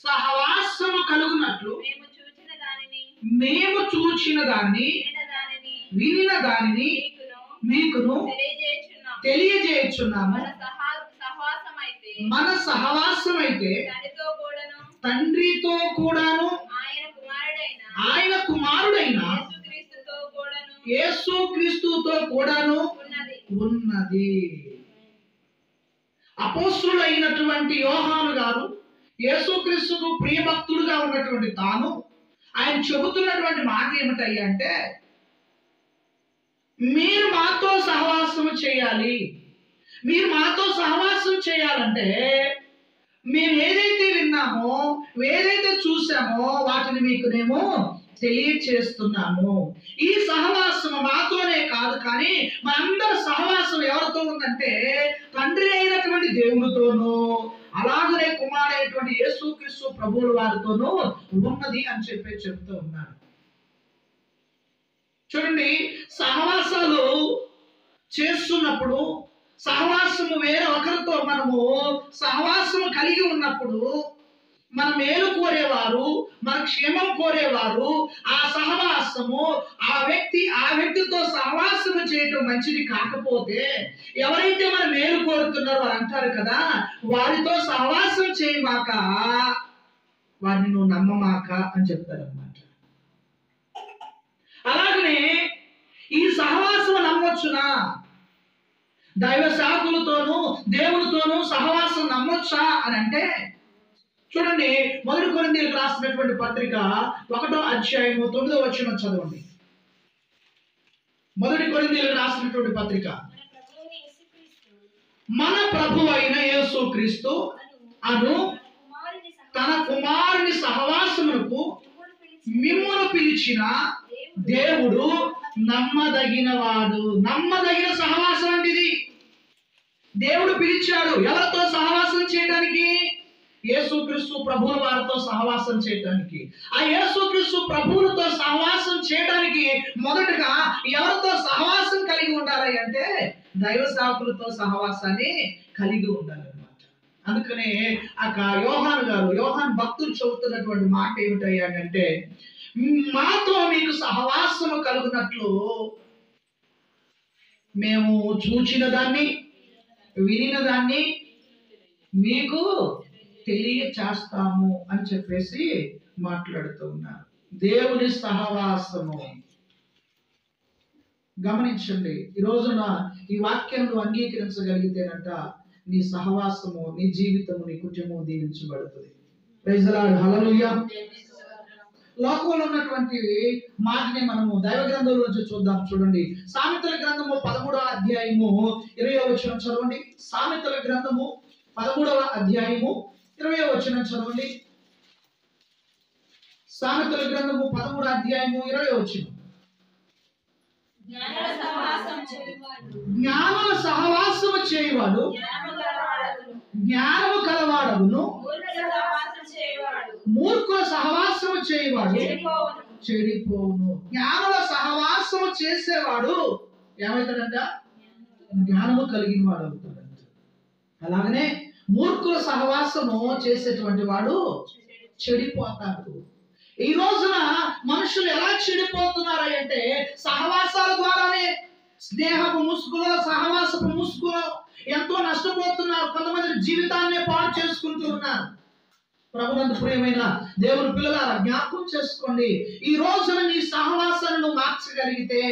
సహవాసము కలుగునట్లు మేము చూచిన దానిని మేము చూచిన దాన్ని వినిన దానిని వినిన దానిని మీకును మీకును తెలియజేయుచున్నాము తెలియజేయుచున్నాము మన సహా సహవాసం అయితే మన సహవాసం అయితే తండ్రితో కూడాను తండ్రితో కూడాను ఆయన కుమారుడైన ఆయన కుమారుడైన యేసుక్రీస్తుతో కూడాను యేసు క్రీస్తుతో కూడాను ఉన్నది ఉన్నది అపోస్తుడైనటువంటి యోహాను గారు యేసుక్రీస్తుకు ప్రియభక్తుడుగా ఉన్నటువంటి తాను ఆయన చెబుతున్నటువంటి మాట ఏమిటయ్యా అంటే మీరు మాతో సహవాసం చేయాలి మీరు మాతో సహవాసం చేయాలంటే మేము ఏదైతే విన్నామో ఏదైతే చూసామో వాటిని మీకునేమో తెలియచేస్తున్నాము ఈ సహవాసం మాతోనే కాదు కానీ మనందరి సహవాసం ఎవరితో ఉందంటే తండ్రి అయినటువంటి దేవునితోనూ అలాగనే కుమారుడైనటువంటి యేసుక్రీస్తు ప్రభువుల వారితోనూ ఉన్నది అని చెప్పి చెప్తూ ఉన్నారు చూడండి సహవాసాలు చేస్తున్నప్పుడు సహవాసము వేరే ఒకరితో మనము సహవాసము కలిగి ఉన్నప్పుడు మన మేలు కోరేవారు మన క్షేమం కోరేవారు ఆ సహవాసము ఆ వ్యక్తి ఆ వ్యక్తితో సహవాసము చేయటం మంచిది కాకపోతే ఎవరైతే మన మేలు కోరుతున్నారో వారు అంటారు కదా వారితో సహవాసం చేయమాక వారిని నువ్వు నమ్మమాక అని చెప్తారు అనమాట అలాగనే ఈ సహవాసం నమ్మొచ్చునా దైవ శాఖలతోనూ దేవునితోనూ సహవాసం నమ్మొచ్చా అని అంటే చూడండి మొదటి కొరిందీలకు రాసినటువంటి పత్రిక ఒకటో అధ్యాయము తొమ్మిదో వచ్చిన చదవండి మొదటి కొరిందీలకు రాసినటువంటి పత్రిక మన ప్రభువైన యేసుక్రీస్తు మన ప్రభు అయిన యేసు క్రీస్తు అను అను కుమారుని తన కుమారుని సహవాసమునకు మిమ్మును పిలిచిన మిమ్మును పిలిచిన దేవుడు నమ్మదగిన వాడు నమ్మదగిన సహవాసం అంటే ఇది దేవుడు పిలిచాడు ఎవరితో సహవాసం చేయడానికి యేసుక్రీస్తు ప్రభువుల వారితో సహవాసం చేయడానికి ఆ యేసుక్రీస్తు ప్రభువులతో సహవాసం చేయడానికి మొదటగా ఎవరితో సహవాసం కలిగి ఉండాలి అంటే దైవ సాకులతో సహవాసాన్ని కలిగి ఉండాలన్నమాట అందుకనే అక్క యోహాన్ గారు యోహాన్ భక్తులు చెబుతున్నటువంటి మాట ఏమిటయ్యాడంటే మాతో మీకు సహవాసము కలుగునట్లు మేము చూచిన దాన్ని వినిన దాన్ని మీకు తెలియచేస్తాము అని చెప్పేసి మాట్లాడుతూ ఉన్నారు దేవుని సహవాసము గమనించండి ఈ రోజున ఈ వాక్యం నువ్వు అంగీకరించగలిగితేనంట నీ సహవాసము నీ జీవితము నీ కుటుంబం దీవించబడుతుంది ప్రైజలాడు హల్లెలూయా లోకంలో ఉన్నటువంటి మాటని మనము దైవ గ్రంథం నుంచి చూద్దాం చూడండి సామెతల గ్రంథము పదమూడవ అధ్యాయము ఇరవై వచనం చదవండి సామెతల గ్రంథము పదమూడవ అధ్యాయము ఇరవై వచనం చదవండి సామెతల గ్రంథము పదమూడవ అధ్యాయము ఇరవై వచనం జ్ఞాన సహవాసం చేయువాడు జ్ఞాన సహవాసము చేయవాడు జ్ఞానము గలవాడగును జ్ఞానము కలవాడవును మూర్ఖ సహవాసం చేయువాడు మూర్ఖుల సహవాసము చేయవాడు చెడిపోవను చెడిపోవును జ్ఞానుల సహవాసము చేసేవాడు ఏమవుతాడంట జ్ఞానము కలిగిన వాడు అవుతాడంట అలాగనే మూర్ఖుల సహవాసము చేసేటువంటి వాడు చెడిపోతాడు ఈ రోజున మనుషులు ఎలా చెడిపోతున్నారు అంటే సహవాసాల ద్వారానే స్నేహపు ముసుగులో సహవాసపు ముసుగులో ఎంతో నష్టపోతున్నారు కొంతమంది జీవితాన్నే పాడు చేసుకుంటూ ఉన్నారు ప్రభునందు ప్రియమైన దేవుని పిల్లలారా జ్ఞాపకం చేసుకోండి ఈ రోజున నీ సహవాసాన్ని నువ్వు మార్చగలిగితే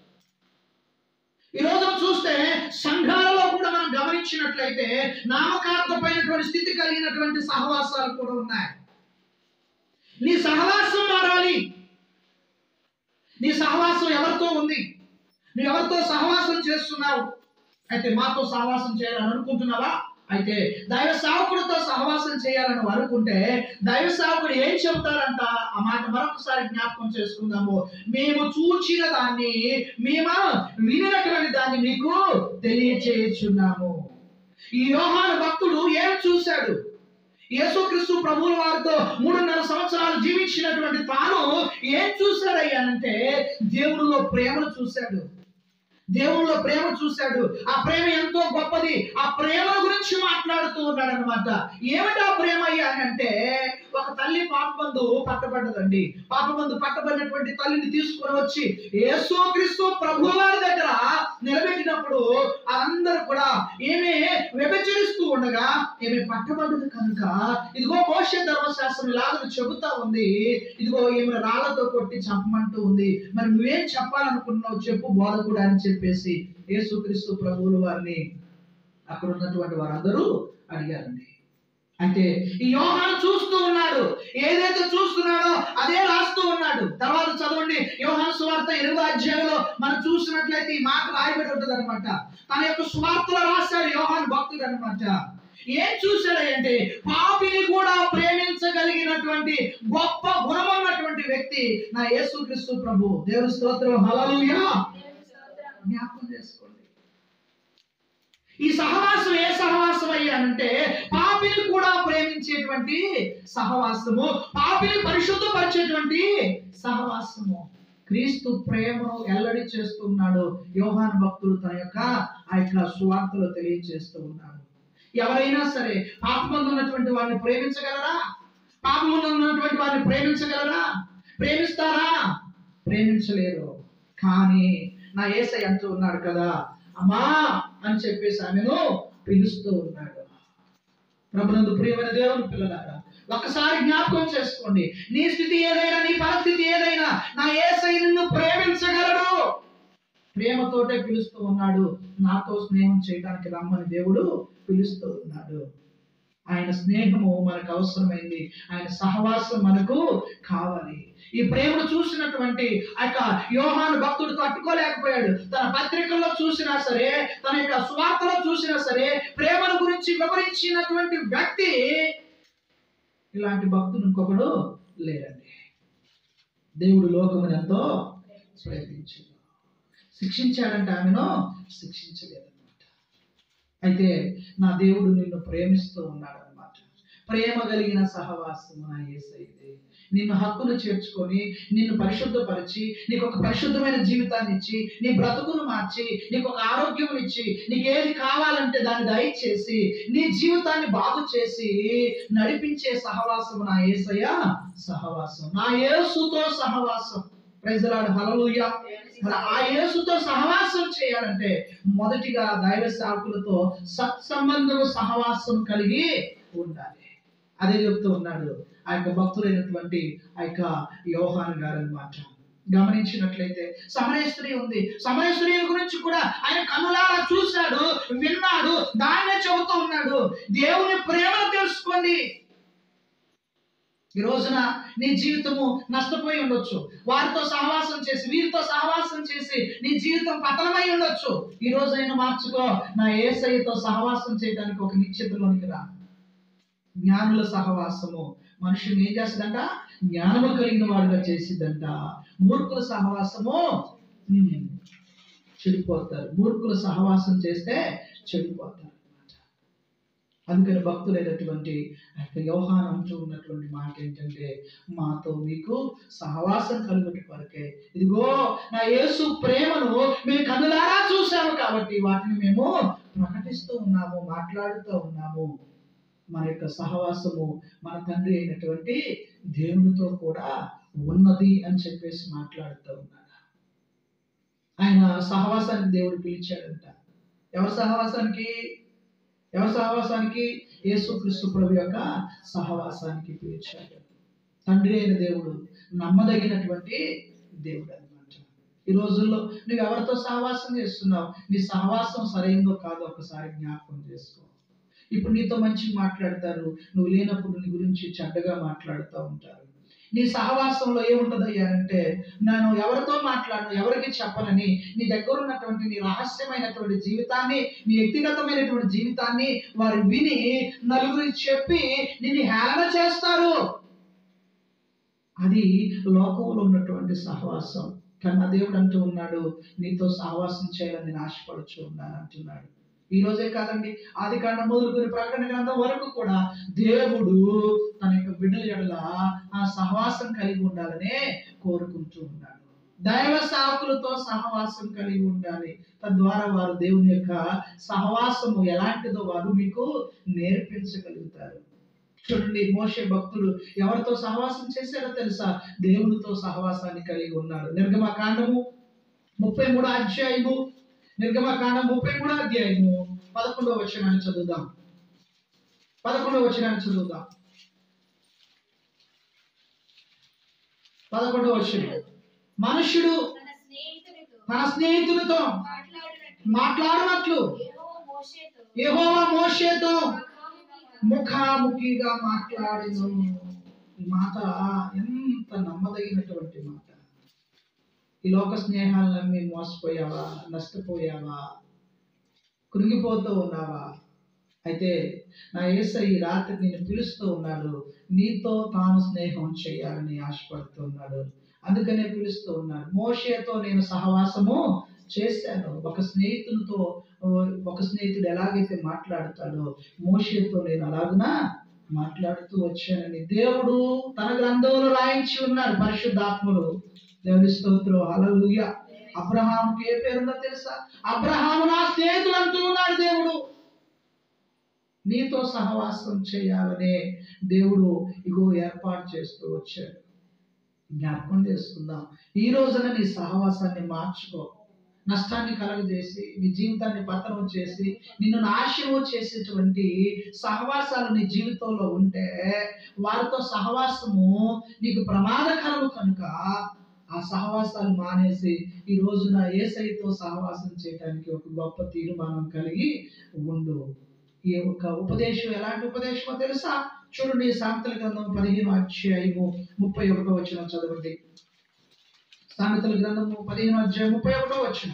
ఈ రోజున చూస్తే సంఘాలలో కూడా మనం గమనించినట్లయితే నామకార్థమైనటువంటి స్థితి కలిగినటువంటి సహవాసాలు కూడా ఉన్నాయి నీ సహవాసం మారాలి నీ సహవాసం ఎవరితో ఉంది నువ్వు ఎవరితో సహవాసం చేస్తున్నావు అయితే మాతో సహవాసం చేయాలని అనుకుంటున్నావా అయితే దైవ సేవకుడితో సహవాసం చేయాలని నువ్వు అనుకుంటే దైవ సేవకుడు ఏం చెబుతారంట ఆ మాట మరొకసారి జ్ఞాపకం చేసుకుందాము మేము చూచిన దాన్ని మేము వినినటువంటి దాన్ని మీకు తెలియచేయుచున్నాము ఈ యోహాను భక్తుడు ఏం చూశాడు యేసుక్రీస్తు ప్రభువుల వారితో మూడున్నర సంవత్సరాలు జీవించినటువంటి తాను ఏం చూశాడయ్యానంటే దేవుడిలో ప్రేమను చూశాడు దేవుళ్ళో ప్రేమ చూశాడు ఆ ప్రేమ ఎంతో గొప్పది ఆ ప్రేమ గురించి మాట్లాడుతూ ఉన్నాడు అనమాట ఏమిటి ఆ ప్రేమ అయ్యా అని అంటే ఒక తల్లి పాపబంధు పట్టబడ్డదండి పాపబంధు పట్టబడినటువంటి తల్లిని తీసుకొని వచ్చి యేసుక్రీస్తు ప్రభు వారి దగ్గర నిలబెట్టినప్పుడు అందరూ కూడా ఏమే విభజిస్తూ ఉండగా ఏమే పట్టబడ్డది కనుక ఇదిగో మోషే ధర్మశాస్త్రం ఇలాగ చెబుతా ఉంది ఇదిగో ఏమి రాళ్లతో కొట్టి చంపమంటూ ఉంది మరి నువ్వేం చెప్పాలనుకుంటున్నావు చెప్పు బోధకుడు అని చెప్పేసి యేసుక్రీస్తు ప్రభువుల వారిని అక్కడ ఉన్నటువంటి వారందరూ అడిగారండి అయితే ఈ యోహాను చూస్తూ ఉన్నాడు ఏదైతే చూస్తున్నాడో అదే రాస్తూ ఉన్నాడు తర్వాత చదవండి యోహాను సువార్త ఎనిమిదో అధ్యాయంలో మనం చూసినట్లయితే ఈ మాట రాయబడి ఉంటుంది అనమాట తన యొక్క సువార్తలో రాశాడు యోహాను భక్తుడు అనమాట ఏం చూశాడంటే పాపిని కూడా ప్రేమించగలిగినటువంటి గొప్ప గుణం ఉన్నటువంటి వ్యక్తి నా యేసుక్రీస్తు ప్రభు దేవుని స్తోత్రం హల్లెలూయా జ్ఞాపకం చేసుకోండి ఈ సహవాసం ఏ సహవాసం అయ్యానంటే పాపిని కూడా ప్రేమించేటువంటి సహవాసము పాపిని పరిశుద్ధపరిచేటువంటి సహవాసము క్రీస్తు ప్రేమను ఎల్లడి చేస్తున్నాడు యోహాన్ భక్తుడు తన యొక్క ఆ యొక్క సువార్తలో తెలియజేస్తూ ఉన్నాడు ఎవరైనా సరే పాపమందు ఉన్నటువంటి వారిని ప్రేమించగలరా పాపమందు ఉన్నటువంటి వారిని ప్రేమించగలరా ప్రేమిస్తారా ప్రేమించలేరు కానీ నా ఏసై అంటూ ఉన్నాడు కదా అమ్మా అని చెప్పేసి ఆమెను పిలుస్తూ ఉన్నాడు ప్రభునందు ప్రియమైన దేవుని పిల్లలారా ఒక్కసారి జ్ఞాపకం చేసుకోండి నీ స్థితి ఏదైనా నీ పరిస్థితి ఏదైనా నా ఏసై నిన్ను ప్రేమించగలడు ప్రేమతోటే పిలుస్తూ ఉన్నాడు నాతో స్నేహం చేయడానికి రమ్మని దేవుడు పిలుస్తూ ఉన్నాడు ఆయన స్నేహము మనకు అవసరమైంది ఆయన సహవాసం మనకు కావాలి ఈ ప్రేమను చూసినటువంటి ఆ యొక్క యోహాను భక్తుడు తట్టుకోలేకపోయాడు తన పత్రికల్లో చూసినా సరే తన యొక్క స్వార్థలో చూసినా సరే ప్రేమను గురించి వివరించినటువంటి వ్యక్తి ఇలాంటి భక్తుడు ఇంకొకడు లేరండి దేవుడు లోకముని ఎంతో ప్రయత్నించాడు శిక్షించాడంటే ఆమెను శిక్షించలేదన్నమాట అయితే నా దేవుడు నిన్ను ప్రేమిస్తూ ఉన్నాడు అనమాట ప్రేమ కలిగిన సహవాసము నా యేసైతే నిన్ను హక్కును చేర్చుకొని నిన్ను పరిశుద్ధపరిచి నీకు ఒక పరిశుద్ధమైన జీవితాన్ని ఇచ్చి నీ బ్రతుకును మార్చి నీకు ఒక ఆరోగ్యం ఇచ్చి నీకు ఏది కావాలంటే దాన్ని దయచేసి నీ జీవితాన్ని బాగు చేసి నడిపించే సహవాసం నా యేసయ్య సహవాసం నా యేసుతో సహవాసం ప్రజలాడు హలలుయ మరి ఆ యేసుతో సహవాసం చేయాలంటే మొదటిగా దైవ సాకులతో సత్సంబంధం సహవాసం కలిగి ఉండాలి అదే చెప్తూ ఉన్నాడు ఆ యొక్క భక్తులైనటువంటి ఆ యొక్క యోహాన్ గారు అనమాట గమనించినట్లయితే సమరయ స్త్రీ ఉంది సమరయ స్త్రీ గురించి కూడా ఆయన కనులారా చూశాడు విన్నాడు దాన్నే చెబుతూ ఉన్నాడు దేవుని ప్రేమను తెలుసుకోండి ఈ రోజున నీ జీవితము నష్టపోయి ఉండొచ్చు వారితో సహవాసం చేసి వీరితో సహవాసం చేసి నీ జీవితం పతనమై ఉండొచ్చు ఈ రోజైనా మార్చుకో నా ఏసైతో సహవాసం చేయడానికి ఒక నిశ్చితలోనికి రా జ్ఞానుల సహవాసము మనుషుని ఏం చేస్తుందంట జ్ఞానము కలిగిన వాడుగా చేసిద్దంట మూర్ఖుల సహవాసము ఉమ్, చెడిపోతారు మూర్ఖుల సహవాసం చేస్తే చెడిపోతారు అన్నమాట అందుకని భక్తులైనటువంటి ఆ యొక్క యోహాన్ అంటూ ఉన్నటువంటి మాట ఏంటంటే మాతో మీకు సహవాసం కలుగుట కొరకే ఇదిగో నా యేసు ప్రేమను మేము కనులారా చూసాము కాబట్టి వాటిని మేము ప్రకటిస్తూ ఉన్నాము మాట్లాడుతూ ఉన్నాము మన యొక్క సహవాసము మన తండ్రి అయినటువంటి దేవునితో కూడా ఉన్నది అని చెప్పేసి మాట్లాడుతూ ఉన్నాడు ఆయన సహవాసానికి దేవుడు పిలిచాడంట ఎవరి సహవాసానికి ఎవరి సహవాసానికి యేసుక్రీస్తు ప్రభు యొక్క సహవాసానికి పిలిచాడు తండ్రి అయిన దేవుడు నమ్మదగినటువంటి దేవుడు అనమాట ఈ రోజుల్లో నువ్వు ఎవరితో సహవాసం చేస్తున్నావు నీ సహవాసం సరైందో కాదో ఒకసారి జ్ఞాపకం చేసుకో ఇప్పుడు నీతో మంచి మాట్లాడతారు నువ్వు లేనప్పుడు నీ గురించి చెడ్డగా మాట్లాడుతూ ఉంటారు నీ సహవాసంలో ఏముంటదయ్యా అంటే నేను ఎవరితో మాట్లాడను ఎవరికి చెప్పనని నీ దగ్గర ఉన్నటువంటి నీ రహస్యమైనటువంటి జీవితాన్ని నీ వ్యక్తిగతమైనటువంటి జీవితాన్ని వారు విని నలుగురికి చెప్పి నిన్ను హేళన చేస్తారు అది లోకంలో ఉన్నటువంటి సహవాసం కానీ నా దేవుడు అంటూ ఉన్నాడు నీతో సహవాసం చేయాలని నేను ఆశపడుచు ఉన్నాను అంటున్నాడు ఈ రోజే కాదండి ఆది కాండ మొదలుకొని ప్రకటన గ్రంథం వరకు కూడా దేవుడు తన యొక్క బిడ్డల ఎడల ఆ సహవాసం కలిగి ఉండాలనే కోరుకుంటూ ఉన్నాడు దైవ సాకులతో సహవాసం కలిగి ఉండాలి తద్వారా వారు దేవుని యొక్క సహవాసము ఎలాంటిదో వారు మీకు నేర్పించగలుగుతారు చూడండి మోషే భక్తుడు ఎవరితో సహవాసం చేశారో తెలుసా దేవునితో సహవాసాన్ని కలిగి ఉన్నాడు నిర్గమకాండము ముప్పై మూడో అధ్యాయము నిర్గమకాండం ముప్పై మూడో అధ్యాయము పదకొండవ వచనాన్ని చదువుదాం పదకొండవ వచనాన్ని చదువుదాం పదకొండవ వచనం మనుష్యుడు తన స్నేహితునితో తన స్నేహితులతో మాట్లాడినట్లు మాట్లాడినట్లు యెహోవా మోషేతో యెహోవా మోషేతో ముఖాముఖిగా ముఖాముఖిగా మాట్లాడిను ఈ మాట ఎంత నమ్మదగినటువంటి మాట ఈ లోక స్నేహాలను నమ్మి మోసపోయావా నష్టపోయావా కృంగిపోతూ ఉన్నావా అయితే నా యేస ఈ రాత్రి నేను పిలుస్తూ ఉన్నాడు నీతో తాను స్నేహం చేయాలని ఆశపడుతున్నాడు అందుకనే పిలుస్తూ ఉన్నాడు మోషేతో నేను సహవాసము చేశాను ఒక స్నేహితునితో ఒక స్నేహితుడు ఎలాగైతే మాట్లాడతాడో మోషేతో నేను అలాగునా మాట్లాడుతూ వచ్చానని దేవుడు తన గ్రంథంలో రాయించి ఉన్నాడు పరిశుద్ధాత్ముడు దేవుని స్తోత్రం హల్లెలూయ అబ్రహాంకి ఏ పేరుందో తెలుసా అబ్రహాము నా స్నేహితుడు అంటూ ఉన్నాడు దేవుడు నీతో సహవాసం చేయాలనే దేవుడు ఇగో ఏర్పాటు చేస్తూ వచ్చాడు జ్ఞాపకం చేసుకుందాం ఈ రోజున నీ సహవాసాన్ని మార్చుకో నష్టాన్ని కలగజేసి నీ జీవితాన్ని పతనం చేసి నిన్ను నాశనం చేసేటువంటి సహవాసాలు నీ జీవితంలో ఉంటే వారితో సహవాసము నీకు ప్రమాదకరము కనుక ఆ సహవాసాలు మానేసి ఈ రోజున ఏసైతో సహవాసం చేయడానికి ఒక గొప్ప తీర్మానం కలిగి ఉండు ఈ యొక్క ఉపదేశం ఎలాంటి ఉపదేశమో తెలుసా చూడండి సామెతల గ్రంథం పదిహేను అధ్యాయము ముప్పై ఒకటో వచ్చిన చదవండి సామెతల గ్రంథము పదిహేను అధ్యాయం ముప్పై ఒకటో వచ్చిన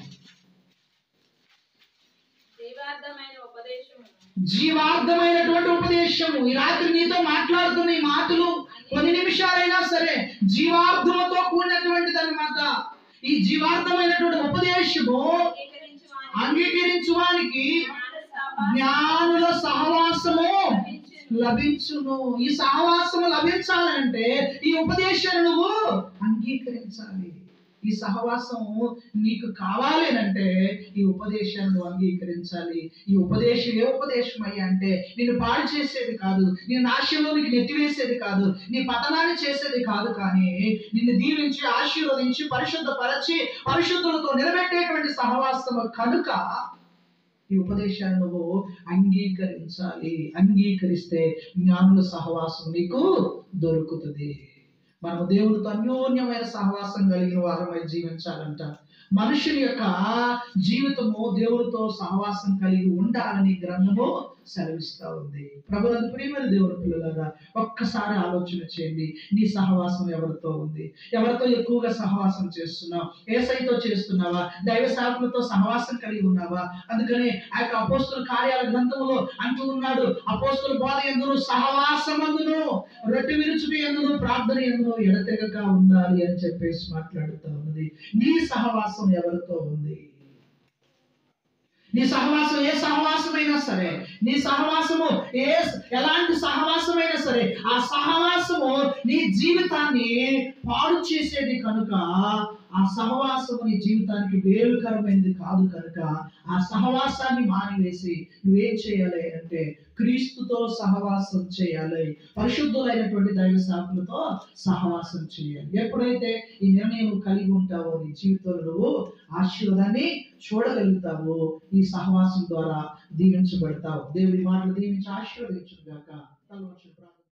జీవార్థమైన ఉపదేశము జీవార్థమైనటువంటి ఉపదేశము ఈ రాత్రి నీతో మాట్లాడుతున్న ఈ మాటలు కొన్ని నిమిషాలైనా సరే జీవార్థముతో కూడినటువంటిది అనమాట ఈ జీవార్థమైనటువంటి ఉపదేశము అంగీకరించువాని అంగీకరించువానికి జ్ఞానస్థాపన జ్ఞానుల సహవాసము లభించును. లభించును ఈ సహవాసము లభించాలంటే ఈ ఉపదేశాన్ని నువ్వు అంగీకరించాలి ఈ సహవాసము నీకు కావాలి అంటే ఈ ఉపదేశాన్ని నువ్వు అంగీకరించాలి ఈ ఉపదేశం ఏ ఉపదేశం అయ్యా అంటే నేను పాడు చేసేది కాదు నీ నాశనంలోనికి నెట్టివేసేది కాదు నీ పతనాన్ని చేసేది కాదు కానీ నిన్ను దీవించి ఆశీర్వదించి పరిశుద్ధపరచి పరిశుద్ధులతో నిలబెట్టేటువంటి సహవాసము కనుక ఈ ఉపదేశాన్ని నువ్వు అంగీకరించాలి అంగీకరిస్తే జ్ఞానుల సహవాసం నీకు దొరుకుతుంది మనము దేవుడితో అన్యోన్యమైన సహవాసం కలిగిన వారమై జీవించాలంట మనుషుని యొక్క జీవితము దేవుడితో సహవాసం కలిగి ఉండాలని గ్రంథము సెలవిస్తా ఉంది ప్రభుత్వ ప్రియమైన దేవుని పిల్లలారా ఒక్కసారి ఆలోచన చేయండి నీ సహవాసం ఎవరితో ఉంది ఎవరితో ఎక్కువగా సహవాసం చేస్తున్నావు ఏసైతో చేస్తున్నావా దైవ సాకులతో సహవాసం కలిగి ఉన్నావా అందుకనే ఆ యొక్క అపోస్తుల కార్యాల గ్రంథములో అంటూ ఉన్నాడు అపోస్తుల బోధ ఎందును సహవాసమందును రొట్టె విరుచుట ఎందును ప్రార్థన ఎందును ఎడతెగక ఉండాలి అని చెప్పేసి మాట్లాడుతూ ఉన్నది నీ సహవాసం ఎవరితో ఉంది నీ సహవాసం ఏ సహవాసమైనా సరే నీ సహవాసము ఏ ఎలాంటి సహవాసమైనా సరే ఆ సహవాసము నీ జీవితాన్ని పాడు చేసేది కనుక ఆ సహవాసము నీ జీవితానికి వేలుకరమైనది కాదు కనుక ఆ సహవాసాన్ని మానివేసి నువ్వేం చేయాలి అంటే క్రీస్తుతో సహవాసం చేయాలి పరిశుద్ధులైనటువంటి దైవ సాకులతో సహవాసం చేయాలి ఎప్పుడైతే ఈ నిర్ణయం కలిగి ఉంటావో నీ జీవితంలో నువ్వు ఆశీర్వాదాన్ని చూడగలుగుతావు ఈ సహవాసం ద్వారా దీవించబడతావు దేవుడి మాటలు దీవించి ఆశీర్వదించుగాక